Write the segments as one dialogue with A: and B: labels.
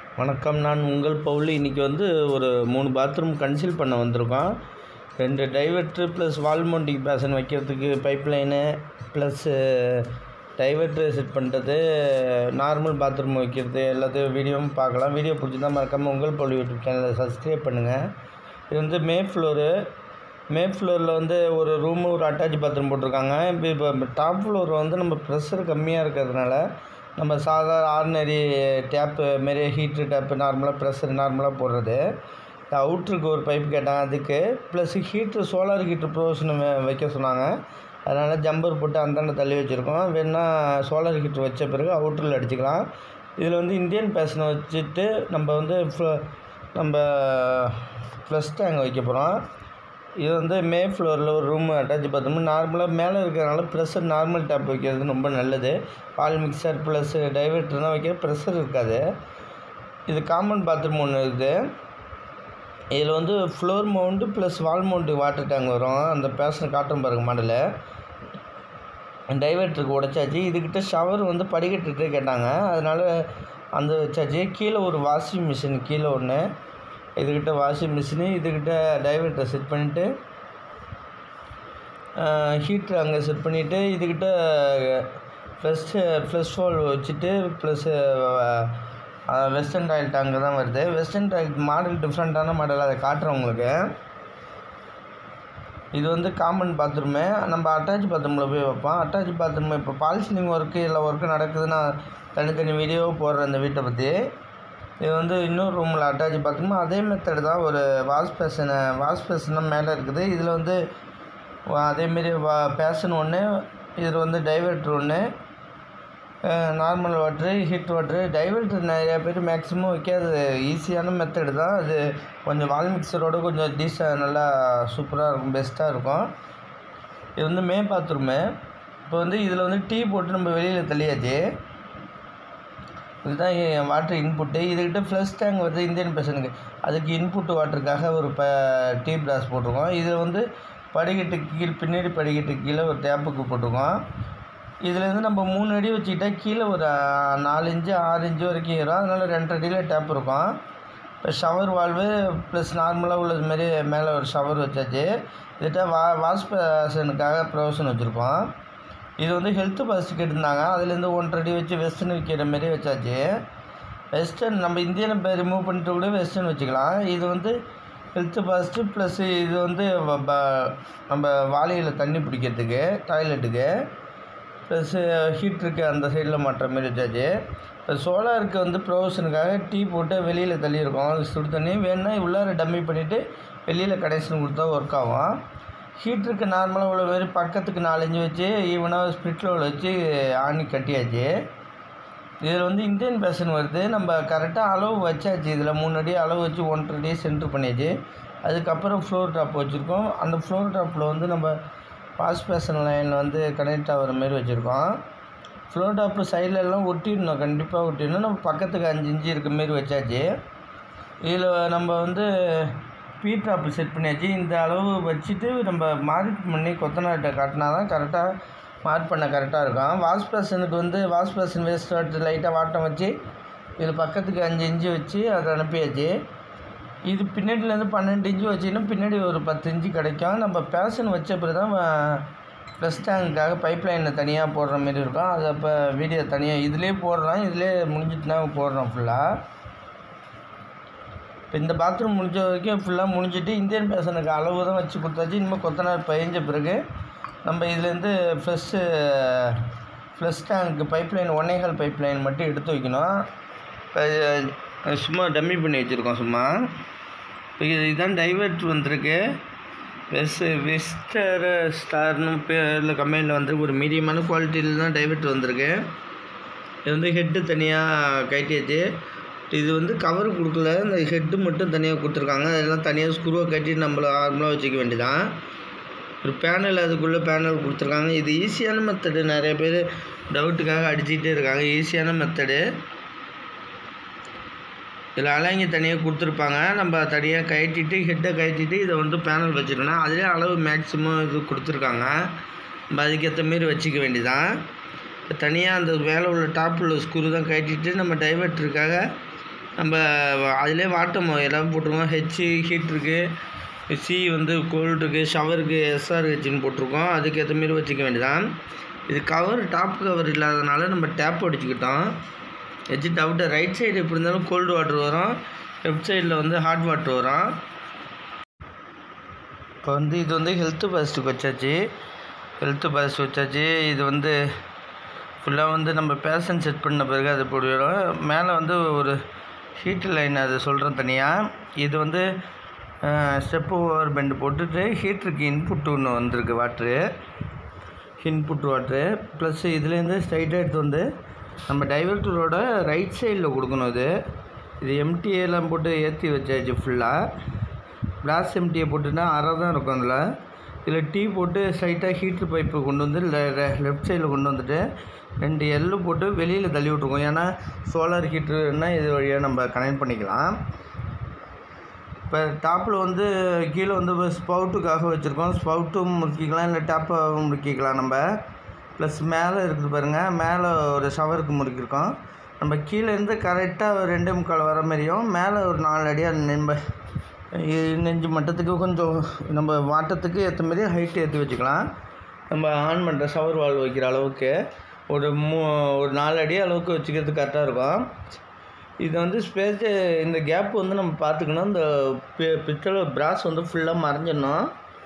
A: வணக்கம் நான் உங்கள் பவுலி இன்றைக்கி வந்து ஒரு மூணு பாத்ரூம் கன்சீல் பண்ண வந்திருக்கோம் ரெண்டு diverter plus wall mounting basin வைக்கிறதுக்கு pipe line plus diverter set பண்ணுறது நார்மல் பாத்ரூம் வைக்கிறது எல்லாத்தையும் வீடியோவும் பார்க்கலாம் வீடியோ பிடிச்சிருந்தா மறக்காமல் உங்கள் பவுலி யூடியூப் சேனலை சப்ஸ்கிரைப் பண்ணுங்கள் இது வந்து மே ஃப்ளோரு மே ஃப்ளோரில் வந்து ஒரு ரூமு ஒரு அட்டாச் பாத்ரூம் போட்டிருக்காங்க இப்போ இப்போ டாப் ஃப்ளோர் வந்து நம்ம ப்ரெஷர் கம்மியாக இருக்கிறதுனால நம்ம சாதாரண ஆர்டினரி டேப்பு மாரி ஹீட்ரு டேப்பு நார்மலாக ப்ரெஷர் நார்மலாக போடுறது அவுட்ருக்கு ஒரு பைப் கேட்டாங்க அதுக்கு plus heater solar heater provision வைக்க சொன்னாங்க அதனால் ஜம்பர் போட்டு அந்தாண்ட தள்ளி வச்சுருக்கோம் வேணா சோலார் ஹீட்ரு வச்ச பிறகு அவுட்டரில் அடிச்சுக்கலாம் இதில் வந்து இந்தியன் பேஷனை வச்சுட்டு நம்ம வந்து ஃப்ள- நம்ம ப்ளஸ் டேங்க் வைக்க போகிறோம் இது வந்து மே ஃப்ளோரில் ஒரு ரூம் அட்டாச் பாத்ரூம் நார்மலாக மேலே இருக்கிறனால ப்ரெஷர் நார்மல் டேப் வைக்கிறது ரொம்ப நல்லது பால் மிக்சர் ப்ளஸ் டைவர்ட்டர் தான் வைக்க ப்ரெஷர் இருக்காது இது காமன் பாத்ரூம் ஒன்று இருக்குது இதில் வந்து floor mount plus wall mount water tank வரும் அந்த பேஷன் காட்டன் பாருங்க மாடலில் டைவர்ட்டருக்கு உடைச்சாச்சு இதுக்கிட்ட ஷவர் வந்து படிக்கட்டுக்கிட்டே கேட்டாங்க அதனால் அந்த வச்சாச்சு கீழே ஒரு வாஷிங் மிஷின் கீழே ஒன்று இதுக்கிட்ட வாஷிங் மிஷினு இதுக்கிட்ட டைவர்ட்டரை செட் பண்ணிவிட்டு ஹீட்ரு அங்கே செட் பண்ணிவிட்டு இதுக்கிட்ட ஃப்ளஷ்ஷு ஃப்ளஷ் ஹோல் வச்சுட்டு ப்ளஸ்ஸு வெஸ்டர்ன் டாய்லெட் அங்கே தான் வருது வெஸ்டர்ன் டாய்லெட் மாடல் டிஃப்ரெண்ட்டான மாடல் அதை காட்டுறேன் உங்களுக்கு இது வந்து காமன் பாத்ரூமு நம்ம அட்டாச் பாத்ரூமில் போய் வைப்போம் அட்டாச் பாத்ரூம் இப்போ பால் சீலிங் ஒர்க்கு இல்லை ஒர்க்கு நடக்குதுன்னா தனித்தனி வீடியோ போடுறேன் இந்த வீட்டை பற்றி இது வந்து இன்னொரு ரூமில் அட்டாச் பாத்ரூம் அதே மெத்தட் தான் ஒரு வாஷ் பேஷனை வாஷ் பேஷனும் மேலே இருக்குது இதில் வந்து வா- அதேமாரி வா பேஷன் ஒன்று இதில் வந்து டைவர்ட்ரு ஒன்று normal water heat water diverter நிறையா பேர் மேக்ஸிமம் வைக்காது ஈஸியான மெத்தடு தான் அது கொஞ்சம் வால் மிக்சரோட கொஞ்சம் டீஸா நல்லா சூப்பராக இருக்கும் பெஸ்ட்டாக இருக்கும் இது வந்து மே பாத்ரூமு இப்போ வந்து இதில் வந்து டீ போட்டு நம்ம வெளியில் தள்ளியாச்சு இதுதான் வாட்டர் இன்புட்டு இதுக்கிட்ட ஃப்ளஷ் டேங்க் வருது இந்தியன் பேஷனுக்கு அதுக்கு இன்புட் வாட்டருக்காக ஒரு ப டீ பிராஸ் போட்டிருக்கோம் இதில் வந்து படிக்கட்டுக்கு கீழ் பின்னாடி படிக்கட்டுக்கு கீழே ஒரு டேப்புக்கு போட்டிருக்கோம் இதுலேருந்து நம்ம மூணு அடி வச்சுக்கிட்டா கீழே ஒரு அஹ், நாலு இன்ச்சு ஆறு இன்ச்சு வரைக்கும் ஏறும் அதனால் ரெண்டு அடியில் டேப் இருக்கும் இப்போ ஷவர் வால்வு ப்ளஸ் நார்மலாக உள்ளது மாதிரி மேலே ஒரு ஷவர் வச்சாச்சு இதுகிட்ட வா வாஷ் பேஷனுக்காக ப்ரொவிஷன் வச்சுருக்கோம் இது வந்து ஹெல்த் பாஸ்ட் கேட்டிருந்தாங்க அதுலேருந்து ஒன்றரை அடி வச்சு வெஸ்டர்ன் வைக்கிற மாரி வச்சாச்சு வெஸ்டர்ன் நம்ம இந்தியனை இப்போ ரிமூவ் பண்ணிட்டு கூட வெஸ்டர்ன் வச்சுக்கலாம் இது வந்து ஹெல்த் பாஸ்ட்டு ப்ளஸ் இது வந்து வ- ப- நம்ம வாளியில் தண்ணி பிடிக்கிறதுக்கு டாய்லெட்டுக்கு ப்ளஸ்ஸு ஹீட்ருக்கு அந்த சைடில் மாட்டுற மாதிரி வச்சாச்சு இப்போ சோலாருக்கு வந்து ப்ரொவிஷனுக்காக டீ போட்டு வெளியில் தள்ளியிருக்கோம் சுடு தண்ணி வேணுன்னா உள்ளார டம்மி பண்ணிவிட்டு வெளியில் கனெக்ஷன் கொடுத்தா ஒர்க் ஆகும் ஹீட்ருக்கு நார்மலாக உள்ள மாதிரி பக்கத்துக்கு நாலஞ்சு வச்சு ஈவனாக ஸ்பிரிட் லெவல் வச்சு ஆணி கட்டியாச்சு இதில் வந்து இந்தியன் பேஷன் வருது நம்ம கரெக்டாக அளவு வச்சாச்சு இதில் மூணு அடி அளவு வச்சு ஒன்றரை அடி சென்டர் பண்ணியாச்சு அதுக்கப்புறம் ஃப்ளோர் டாப் வச்சுருக்கோம் அந்த ஃப்ளோர் டாப்பில் வந்து நம்ம வாஷ் பேஷன் லைனில் வந்து கனெக்ட் ஆகிற மாதிரி வச்சுருக்கோம் ஃப்ளோர் டாப்பு சைட்லலாம் ஒட்டிடணும் கண்டிப்பாக ஒட்டிடணும் நம்ம பக்கத்துக்கு அஞ்சு இன்ச்சு இருக்க மாரி வச்சாச்சு இதில் நம்ம வந்து பீ டாப்பு செட் பண்ணியாச்சு இந்த அளவு வச்சுட்டு நம்ம மார்க் பண்ணி கொத்தனார்கிட்ட காட்டினா தான் கரெக்டாக மார்க் பண்ண கரெக்டாக இருக்கும் வாஷ் பேஷனுக்கு வந்து வாஷ் பேஷன் வேஸ்ட் வாட்டர் லைட்டாக வாட்டம் வச்சு இதில் பக்கத்துக்கு அஞ்சு இன்ச்சு வச்சு அதை அனுப்பியாச்சு இது பின்னாடிலேருந்து பன்னெண்டு இன்ச்சு வச்சிங்கன்னா பின்னாடி ஒரு பத்து இன்ச்சு கிடைக்கும் நம்ம பேஷன் வச்ச பிறகு தான் ப்ளஸ் டேங்க்காக பைப் லைனில் தனியாக போடுற மாரி இருக்கும் அது அப்போ வீடியோ தனியாக இதிலே போடுறோம் இதிலே முடிஞ்சிட்டுனா போடுறோம் ஃபுல்லாக இப்போ இந்த பாத்ரூம் முடிஞ்ச வரைக்கும் ஃபுல்லாக முடிஞ்சிட்டு இந்தியன் பேஷனுக்கு அளவு தான் வச்சு கொடுத்தாச்சு இனிமேல் கொத்தனார் பயஞ்ச பிறகு நம்ம இதுலேருந்து flush flush tank pipe line ஒன்னேகால் பைப் லைன் மட்டும் எடுத்து வைக்கணும் இப்போ இது சும்மா டம்மி பண்ணி வச்சுருக்கோம் சும்மா இப்போ இது இதுதான் டைவர்ட் வந்திருக்கு வெஸ் வெஸ்டர் ஸ்டார்னு பேரில் கம்பெனியில் வந்து ஒரு மீடியமான குவாலிட்டியில் தான் டைவர்ட் வந்திருக்கு இது வந்து ஹெட்டு தனியாக கட்டியாச்சு இது வந்து கவர் கொடுக்கல இந்த ஹெட்டு மட்டும் தனியாக கொடுத்துருக்காங்க அதெல்லாம் தனியாக ஸ்க்ரூவை கட்டி நம்மள நார்மலாக வச்சுக்க வேண்டியதான் ஒரு பேனல் அதுக்குள்ளே பேனல் கொடுத்துருக்காங்க இது ஈஸியான மெத்தடு நிறைய பேர் டவுட்டுக்காக அடிச்சுக்கிட்டே இருக்காங்க ஈஸியான மெத்தடு இதில் அலைங்க தனியாக கொடுத்துருப்பாங்க நம்ம தனியாக கழட்டிட்டு ஹெட்டை கழட்டிட்டு இதை வந்து பேனல் வச்சுருக்கணும் அதிலே அளவு மேக்ஸிமம் இது கொடுத்துருக்காங்க நம்ம அதுக்கேற்ற மாரி வச்சுக்க வேண்டியதான் தனியாக அந்த மேலே உள்ள டாப்பில் உள்ள ஸ்க்ரூ தான் கழட்டிட்டு நம்ம டைவர்ட்டருக்காக நம்ம அதிலே வாட்டம் எல்லாம் போட்டிருக்கோம் ஹெச் ஹீட் இருக்குது சி வந்து கோல்டு இருக்குது ஷவருக்கு எஸ்ஆர்ஹெச்னு போட்டிருக்கோம் அதுக்கேற்ற மாரி வச்சுக்க வேண்டியதான் இது கவர் டாப் கவர் இல்லாதனால நம்ம டேப் அடிச்சுக்கிட்டோம் வச்சு டவுட்டை ரைட் சைடு எப்படி இருந்தாலும் கோல்டு வாட்டர் வரும் லெஃப்ட் சைடில் வந்து ஹாட் வாட்டர் வரும் இப்போ வந்து இது வந்து ஹெல்த்து பாசிட்டிவ் வச்சாச்சு ஹெல்த்து பாசிட்டிவ் வச்சாச்சு இது வந்து ஃபுல்லாக வந்து நம்ம பேஷன் செட் பண்ண பிறகு அது போடுவோம் மேலே வந்து ஒரு ஹீட் லைன் அது சொல்கிறேன் தனியாக இது வந்து ஸ்டெப்பு ஓவர் பெண்டு போட்டுட்டு ஹீட்டருக்கு இன்புட் ஒன்று வந்திருக்கு வாட்ரு இன்புட் வாட்ரு ப்ளஸ் இதுலேருந்து ஸ்ட்ரைட்டாக எடுத்து வந்து நம்ம டைவர்ட்டரோட ரைட் சைடில் கொடுக்கணும் இது இது எம்டிஏலாம் போட்டு ஏற்றி வச்சாச்சு ஃபுல்லாக பிளாஸ் எம்டியை போட்டுனா அரை தான் இருக்கும் அதில் இதில் டீ போட்டு ஸ்ட்ரைட்டாக ஹீட்ரு பைப்பு கொண்டு வந்து லெஃப்ட் சைடில் கொண்டு வந்துட்டு ரெண்டு எள்ளு போட்டு வெளியில் தள்ளி விட்ருக்கோம் ஏன்னா சோலார் ஹீட்டருன்னா இது வழியாக நம்ம கனெக்ட் பண்ணிக்கலாம் இப்போ டாப்பில் வந்து கீழே வந்து ஸ்பவுட்டுக்காக வச்சுருக்கோம் ஸ்பவுட்டும் முறுக்கிக்கலாம் இல்லை டேப்பாகவும் முறுக்கிக்கலாம் நம்ம ப்ளஸ் மேலே இருக்குது பாருங்கள் மேலே ஒரு ஷவருக்கு முறுக்கியிருக்கோம் நம்ம கீழேருந்து கரெக்டாக ஒரு ரெண்டே முக்கால் வர மாதிரியும் மேலே ஒரு நாலு அடியாக நம்ம நெஞ்சு மட்டத்துக்கு கொஞ்சம் நம்ம வாட்டத்துக்கு ஏற்ற மாதிரி ஹைட் ஏற்றி வச்சுக்கலாம் நம்ம ஆன் பண்ணுற ஷவர் வால் வைக்கிற அளவுக்கு ஒரு மூ ஒரு நாலு அடி அளவுக்கு வச்சுக்கிறது கரெக்டாக இருக்கும் இது வந்து ஸ்பேஸ் இந்த கேப் வந்து நம்ம பார்த்துக்கணும் இந்த பி பித்தளை பிராஸ் வந்து ஃபுல்லாக மறைஞ்சிடணும்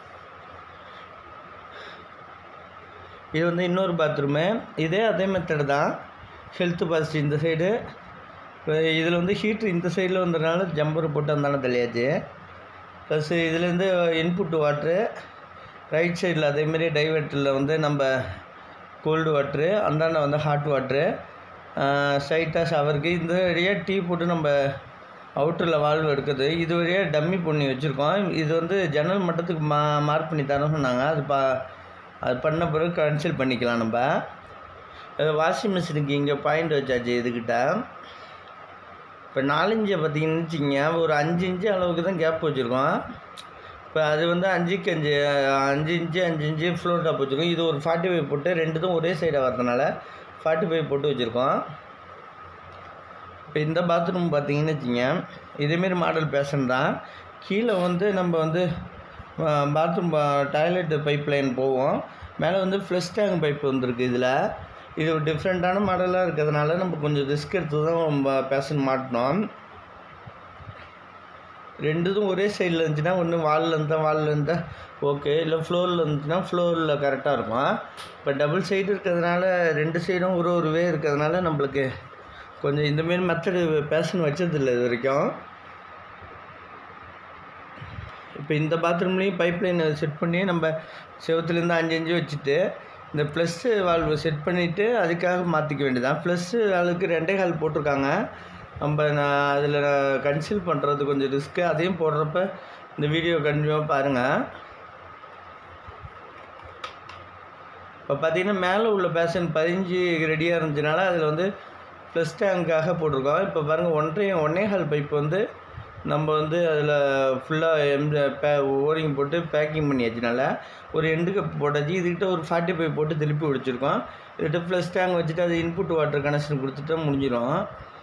A: இது வந்து இன்னொரு பாத்ரூமு இதே அதே மெத்தடு தான் ஹெல்த்து பாசிட்டிவ் இந்த சைடு இதில் வந்து ஹீட்ரு இந்த சைடில் வந்ததுனால ஜம்பர் போட்டு அந்தாண்ட தள்ளியாச்சு ப்ளஸ் இதுலேருந்து இன்புட் வாட்ரு ரைட் சைடில் அதேமாரி டைவர்ட்டரில் வந்து நம்ம கோல்டு வாட்ரு அந்தாண்ட வந்து ஹாட் வாட்ரு ஸ்ட்ரைட்டாக ஷவருக்கு இந்த வழியாக டீ போட்டு நம்ம அவுட்டரில் வால்வ் எடுக்குது இது வழியாக டம்மி பண்ணி வச்சுருக்கோம் இது வந்து ஜன்னல் மட்டத்துக்கு மா மார்க் பண்ணி தர சொன்னாங்க அது பா அது பண்ண பிறகு கேன்சல் பண்ணிக்கலாம் நம்ம வாஷிங் மிஷினுக்கு இங்கே பாயிண்ட் வச்சாச்சு இதுக்கிட்ட இப்போ நாலஞ்சை பார்த்தீங்கன்னு வச்சிங்க ஒரு அஞ்சு இன்ச்சு அளவுக்கு தான் கேப் வச்சுருக்கோம் இப்போ அது வந்து அஞ்சுக்கு அஞ்சு அஞ்சு இன்ச்சு அஞ்சு இன்ச்சு ஃப்ளோர் டாப் வச்சுருக்கோம் இது ஒரு ஃபார்ட்டி ஃபைவ் போட்டு ரெண்டுத்தும் ஒரே சைடாக வரதுனால ஃபார்ட்டி ஃபைவ் போட்டு வச்சுருக்கோம் இப்போ இந்த பாத்ரூம் பார்த்தீங்கன்னு வச்சிங்க இதேமாரி மாடல் பேஷன் தான் கீழே வந்து நம்ம வந்து பாத்ரூம் டாய்லெட் பைப் லைன் போவோம் மேலே வந்து ஃப்ளஷ் டேங்க் பைப் வந்திருக்கு இதில் இது ஒரு டிஃப்ரெண்ட்டான மாடலாக இருக்கிறதுனால நம்ம கொஞ்சம் ரிஸ்க் எடுத்து தான் நம்ம பேஷன் மாட்டினோம் ரெண்டுதும் ஒரே சைடில் இருந்துச்சுன்னா ஒன்று வாலில் இருந்தால் வாலில் இருந்தால் ஓகே இல்லை ஃப்ளோரில் இருந்துச்சுன்னா ஃப்ளோரில் கரெக்டாக இருக்கும் இப்போ டபுள் சைடு இருக்கிறதுனால ரெண்டு சைடும் ஒரு ஒரு வே இருக்கிறதுனால நம்மளுக்கு கொஞ்சம் இந்தமாரி மெத்தடு பேஷன் வச்சதில்லை இது வரைக்கும் இப்போ இந்த பாத்ரூம்லேயும் பைப் லைன் செட் பண்ணி நம்ம செவத்துலேருந்து அஞ்சு அஞ்சு வச்சுட்டு இந்த ப்ளஸ்ஸு வால்வு செட் பண்ணிவிட்டு அதுக்காக மாற்றிக்க வேண்டியதான் ப்ளஸ்ஸு வால்வுக்கு ரெண்டே கால் போட்டிருக்காங்க நம்ம நான் அதில் கன்சீல் பண்ணுறது கொஞ்சம் ரிஸ்க்கு அதையும் போடுறப்ப இந்த வீடியோ கண்டிப்பாக பாருங்கள் இப்போ பார்த்தீங்கன்னா மேலே உள்ள பேஷன் பதிஞ்சு ரெடியாக இருந்துச்சுனால அதில் வந்து ப்ளஸ் டேங்க்காக போட்டிருக்கோம் இப்போ பாருங்கள் ஒன்றரை ஒன்றே கால் பைப் வந்து நம்ம வந்து அதில் ஃபுல்லாக எம் பே ஓரிங் போட்டு பேக்கிங் பண்ணியாச்சுனால ஒரு எண்டு கப் போட்டாச்சு இதுக்கிட்ட ஒரு ஃபார்ட்டி ஃபைவ் போட்டு திருப்பி பிடிச்சிருக்கோம் இதுக்கிட்ட ப்ளஸ் டேங்க் வச்சுட்டு அது இன்புட் வாட்டர் கனெக்ஷன் கொடுத்துட்டா முடிஞ்சிடும்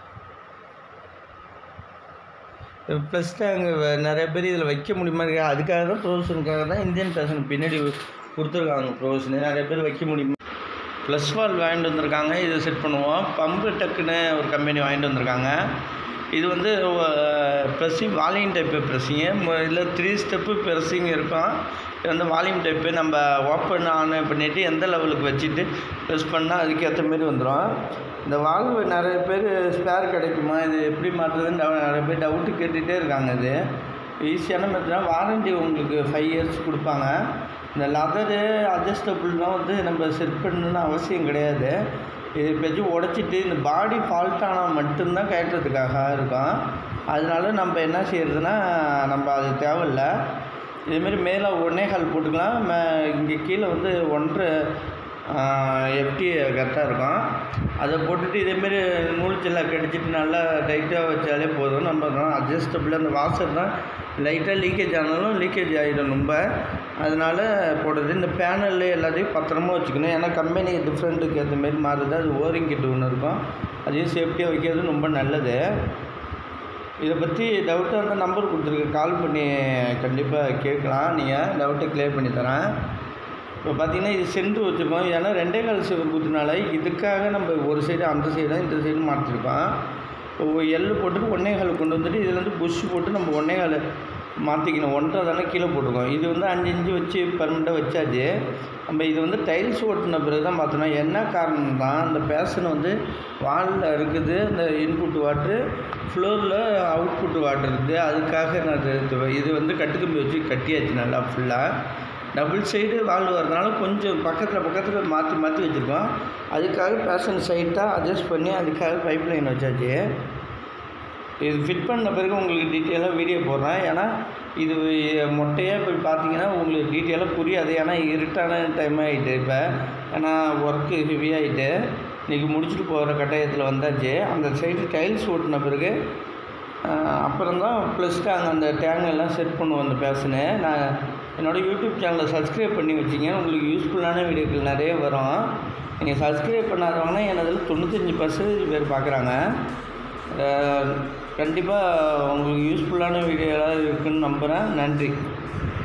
A: ப்ளஸ் டேங்க் நிறைய பேர் இதில் வைக்க முடியுமா இருக்கா அதுக்காக தான் ப்ரொவிஷனுக்காக தான் இந்தியன் பேஷன் பின்னாடி கொடுத்துருக்காங்க ப்ரொவிஷனு நிறைய பேர் வைக்க முடியுமா ப்ளஸ் வால் வாங்கிட்டு வந்திருக்காங்க இது செட் பண்ணுவோம் பம்பு டக்குன்னு ஒரு கம்பெனி வாங்கிட்டு வந்திருக்காங்க இது வந்து ப்ரெஸ்ஸிங் வால்யூம் டைப்பு ப்ரெஸ்ஸிங்கு இதில் த்ரீ ஸ்டெப்பு ப்ரெஸ்ஸிங் இருக்கும் இது வந்து வால்யூம் டைப்பு நம்ம ஓப்பன் ஆன் பண்ணிவிட்டு எந்த லெவலுக்கு வச்சுட்டு ப்ரெஸ் பண்ணால் அதுக்கேற்ற மாரி வந்துடும் இந்த வால்வு நிறைய பேர் ஸ்பேர் கிடைக்குமா இது எப்படி மாற்றுறதுன்னு நிறைய பேர் டவுட்டு கேட்டுகிட்டே இருக்காங்க இது ஈஸியான மெத்தடாக வாரண்டி உங்களுக்கு ஃபைவ் இயர்ஸ் கொடுப்பாங்க இந்த லெதரு அட்ஜஸ்டபுள்லாம் வந்து நம்ம செட் பண்ணணும்னு அவசியம் கிடையாது இது எப்பயாச்சும் உடச்சிட்டு இந்த பாடி ஃபால்ட் ஆனால் மட்டும்தான் கட்டுறதுக்காக இருக்கும் அதனால நம்ம என்ன செய்யறதுன்னா நம்ம அது தேவையில்ல இதேமாரி மேலே ஒன்றே கால் போட்டுக்கலாம் மே இங்கே கீழே வந்து ஒன்றரை எஃப்டி கரெக்டாக இருக்கும் அதை போட்டுட்டு இதேமாரி நூல் செல்லை கடிச்சிட்டு நல்லா டைட்டாக வச்சாலே போதும் நம்ம தான் அட்ஜஸ்டபிள் அந்த வாஷர் தான் லைட்டாக லீக்கேஜ் ஆனாலும் லீக்கேஜ் ஆகிடும் ரொம்ப அதனால் போடுறது இந்த பேனலில் எல்லாத்தையும் பத்திரமா வச்சுக்கணும் ஏன்னா கம்பெனி டிஃப்ரெண்ட்டுக்கு ஏற்ற மாரி மாறுது அது ஓரிங் கிட்ட ஒன்று இருக்கும் அதையும் சேஃப்டியாக வைக்கிறது ரொம்ப நல்லது இதை பற்றி டவுட்டாக இருந்தால் நம்பர் கொடுத்துருக்கு கால் பண்ணி கண்டிப்பாக கேட்கலாம் நீங்கள் டவுட்டை கிளியர் பண்ணி தரேன் இப்போ பார்த்தீங்கன்னா இது சென்ட்ரு வச்சுருக்கோம் ஏன்னா ரெண்டே கால் சிவர் குத்துனால இதுக்காக நம்ம ஒரு சைடு அந்த சைடு இந்த சைடு மாற்றிருக்கோம் இப்போ எள்ளு போட்டுட்டு ஒன்றே கால் கொண்டு வந்துட்டு இதுலேருந்து புஷ் போட்டு நம்ம ஒன்றே கால் மாற்றிக்கணும் ஒன்றரை தானே கீழே போட்டிருக்கோம் இது வந்து அஞ்சு இன்ச்சு வச்சு பர்மனெண்ட்டாக வச்சாச்சு நம்ம இது வந்து டைல்ஸ் ஓட்டின பிறகு தான் பார்த்தோம்னா என்ன காரணம் தான் அந்த பேஷன் வந்து வாலில் இருக்குது இந்த இன்புட் வாட்ரு ஃப்ளோரில் அவுட்புட் வாட்டர் இருக்குது அதுக்காக நான் இது- இது வந்து கட்டுக்கம்பி வச்சு கட்டியாச்சு நல்லா ஃபுல்லாக டபுள் சைடு வால்வு வரதுனால கொஞ்சம் பக்கத்தில் பக்கத்தில் மாற்றி மாற்றி வச்சுருக்கோம் அதுக்காக பேஷன் சைட்டாக அட்ஜஸ்ட் பண்ணி அதுக்காக பைப் லைன் வச்சாச்சு இது ஃபிட் பண்ண பிறகு உங்களுக்கு டீட்டெயிலாக வீடியோ போடுறேன் ஏன்னா இது மொட்டையாக போய் பார்த்தீங்கன்னா உங்களுக்கு டீட்டெயிலாக புரியாது ஏன்னா இருட்டான டைம் ஆகிட்டு இப்போ ஏன்னா ஒர்க்கு ஹெவியாகிட்டு இன்றைக்கி முடிச்சுட்டு போகிற கட்டாயத்தில் வந்தாச்சு அந்த சைடு டைல்ஸ் ஓட்டின பிறகு அப்புறம் தான் ப்ளஸ் டேங் அந்த டேங் எல்லாம் செட் பண்ணுவோம் அந்த பேசனு நான் என்னோடய யூடியூப் சேனலை சப்ஸ்கிரைப் பண்ணி வச்சிங்க உங்களுக்கு யூஸ்ஃபுல்லான வீடியோக்கள் நிறைய வரும் நீங்கள் சப்ஸ்கிரைப் பண்ணாதவங்கன்னா எனதில் தொண்ணூத்தஞ்சு பர்சன்டேஜ் பேர் பார்க்குறாங்க கண்டிப்பாக உங்களுக்கு யூஸ்ஃபுல்லான வீடியோலாம் இருக்குன்னு நம்புகிறேன் நன்றி